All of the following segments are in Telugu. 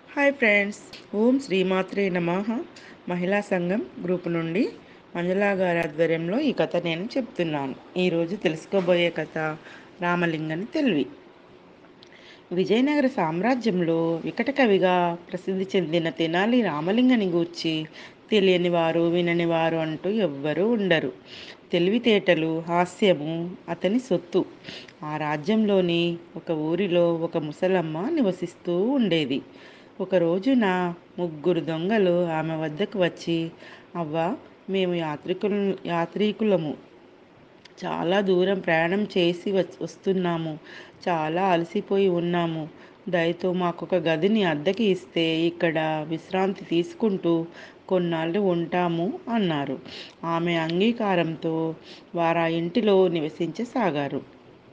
హాయ్ ఫ్రెండ్స్ ఓం శ్రీమాత్రే నమః మహిళా సంఘం గ్రూప్ నుండి మంజులా గారి ఆధ్వర్యంలో ఈ కథ నేను చెప్తున్నాను ఈరోజు తెలుసుకోబోయే కథ రామలింగని తెలివి విజయనగర సామ్రాజ్యంలో వికట కవిగా ప్రసిద్ధి చెందిన తెనాలి రామలింగని గూర్చి తెలియని వారు వినని వారు అంటూ ఎవ్వరూ ఉండరు తెలివితేటలు హాస్యము అతని సొత్తు ఆ రాజ్యంలోని ఒక ఊరిలో ఒక ముసలమ్మ నివసిస్తూ ఉండేది ఒక రోజున ముగ్గురు దొంగలు ఆమె వద్దకు వచ్చి అవ్వ మేము యాత్రికుల యాత్రికులము చాలా దూరం ప్రయాణం చేసి వచ్- వస్తున్నాము చాలా అలసిపోయి ఉన్నాము దయతో మాకు ఒక గదిని అద్దెకి ఇస్తే ఇక్కడ విశ్రాంతి తీసుకుంటూ కొన్నాళ్ళు ఉంటాము అన్నారు ఆమె అంగీకారంతో వారు ఆ ఇంటిలో నివసించసాగారు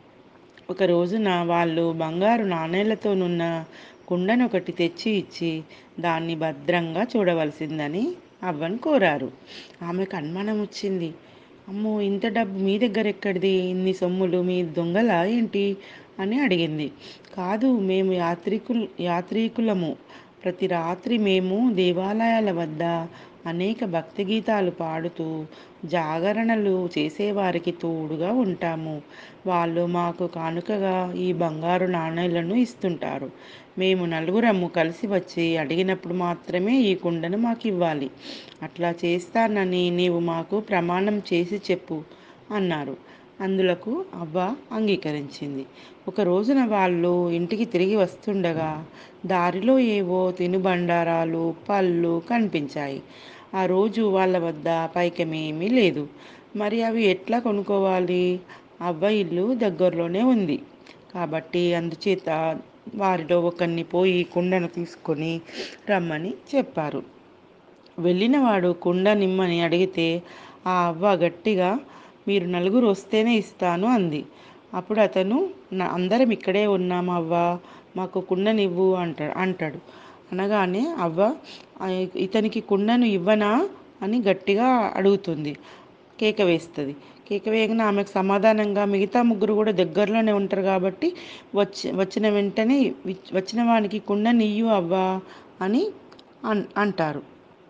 ఒక రోజున వాళ్ళు బంగారు నాణేలతోనున్న కుండను ఒకటి తెచ్చి ఇచ్చి దాన్ని భద్రంగా చూడవలసిందని అవ్వను కోరారు ఆమెకు అనుమానం వచ్చింది అమ్మో ఇంత డబ్బు మీ దగ్గర ఎక్కడిది ఇన్ని సొమ్ములు మీ దొంగలా ఏంటి అని అడిగింది కాదు మేము యాత్రికులు యాత్రికులము ప్రతి రాత్రి మేము దేవాలయాల వద్ద అనేక భక్తి గీతాలు పాడుతూ జాగరణలు చేసేవారికి తోడుగా ఉంటాము వాళ్ళు మాకు కానుకగా ఈ బంగారు నాణేలను ఇస్తుంటారు మేము నలుగురము కలిసి వచ్చి అడిగినప్పుడు మాత్రమే ఈ కుండను మాకు ఇవ్వాలి అట్లా చేస్తానని నీవు మాకు ప్రమాణం చేసి చెప్పు అన్నారు అందులకు అవ్వ అంగీకరించింది ఒక రోజున వాళ్ళు ఇంటికి తిరిగి వస్తుండగా దారిలో ఏవో తినుబండారాలు పళ్ళు కనిపించాయి ఆ రోజు వాళ్ళ వద్ద పైకమేమీ లేదు మరి అవి ఎట్లా కొనుక్కోవాలి అవ్వ ఇల్లు దగ్గరలోనే ఉంది కాబట్టి అందుచేత వారిలో ఒకరిని పోయి కుండను తీసుకొని రమ్మని చెప్పారు వెళ్ళినవాడు కుండ నిమ్మని అడిగితే ఆ అవ్వ గట్టిగా మీరు నలుగురు వస్తేనే ఇస్తాను అంది అప్పుడు అతను "నా- అందరం ఇక్కడే ఉన్నాం అవ్వ మాకు కుండనివ్వు అంట అంటాడు అనగానే అవ్వ "ఆ, ఇతనికి కుండను ఇవ్వనా అని గట్టిగా అడుగుతుంది కేక వేస్తుంది కేక వేయగానే ఆమెకు సమాధానంగా మిగతా ముగ్గురు కూడా దగ్గరలోనే ఉంటారు కాబట్టి వచ్చి వచ్చిన వెంటనే విచ్- వచ్చిన వానికి కుండని ఇయ్యు అవ్వా అని అన్ అంటారు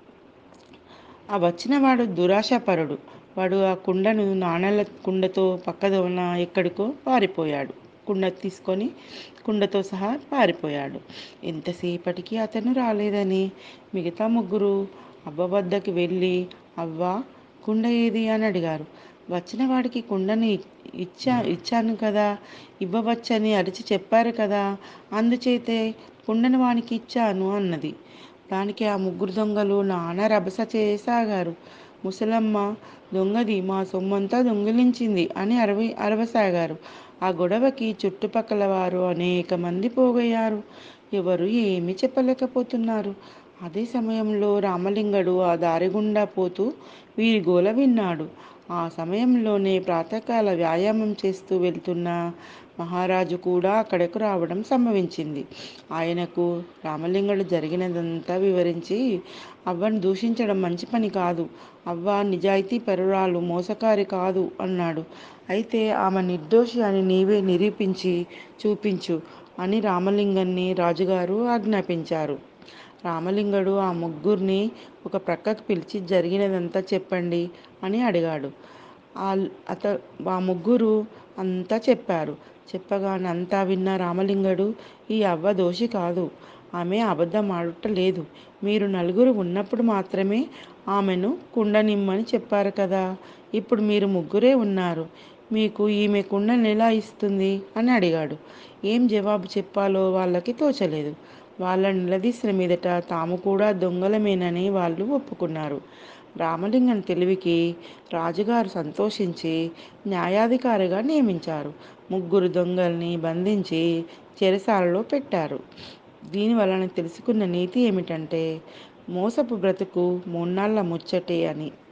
ఆ వచ్చినవాడు దురాశాపరుడు వాడు ఆ కుండను నాణేల కుండతో పక్కదోన ఎక్కడికో పారిపోయాడు కుండ తీసుకొని కుండతో సహా పారిపోయాడు ఎంతసేపటికి అతను రాలేదని మిగతా ముగ్గురు అవ్వ వద్దకు వెళ్ళి అవ్వ కుండ ఏది అని అడిగారు వచ్చిన వాడికి కుండని ఇచ్చా ఇచ్చాను కదా ఇవ్వవచ్చని అరిచి చెప్పారు కదా అందుచేతే కుండను వానికి ఇచ్చాను అన్నది దానికి ఆ ముగ్గురు దొంగలు నానా రభస చేయసాగారు ముసలమ్మ దొంగది మా సొమ్మంతా దొంగిలించింది అని అరవి అరవసాగారు ఆ గొడవకి చుట్టుపక్కల వారు అనేక మంది పోగయ్యారు ఎవరు ఏమీ చెప్పలేకపోతున్నారు అదే సమయంలో రామలింగడు ఆ దారి గుండా పోతూ వీరి గోల విన్నాడు ఆ సమయంలోనే ప్రాతకాల వ్యాయామం చేస్తూ వెళ్తున్న మహారాజు కూడా అక్కడకు రావడం సంభవించింది ఆయనకు రామలింగడు జరిగినదంతా వివరించి అవ్వను దూషించడం మంచి పని కాదు అవ్వ నిజాయితీ పరురాలు మోసకారి కాదు అన్నాడు అయితే ఆమె నిర్దోషి అని నీవే నిరూపించి చూపించు అని రామలింగన్ని రాజుగారు ఆజ్ఞాపించారు రామలింగడు ఆ ముగ్గురిని ఒక ప్రక్కకు పిలిచి జరిగినదంతా చెప్పండి అని అడిగాడు ఆ అత ఆ ముగ్గురు అంతా చెప్పారు చెప్పగానే అంతా విన్న రామలింగడు ఈ అవ్వ దోషి కాదు ఆమె అబద్ధం ఆడటలేదు మీరు నలుగురు ఉన్నప్పుడు మాత్రమే ఆమెను కుండనిమ్మని చెప్పారు కదా ఇప్పుడు మీరు ముగ్గురే ఉన్నారు మీకు ఈమె కుండని ఎలా ఇస్తుంది అని అడిగాడు ఏం జవాబు చెప్పాలో వాళ్ళకి తోచలేదు వాళ్ళని నిలదీసిన మీదట తాము కూడా దొంగలమేనని వాళ్ళు ఒప్పుకున్నారు రామలింగం తెలివికి రాజుగారు సంతోషించి న్యాయాధికారిగా నియమించారు ముగ్గురు దొంగల్ని బంధించి చెరసాలలో పెట్టారు దీని వలన తెలుసుకున్న నీతి ఏమిటంటే మోసపు బ్రతుకు మూన్నాళ్ళ ముచ్చటే అని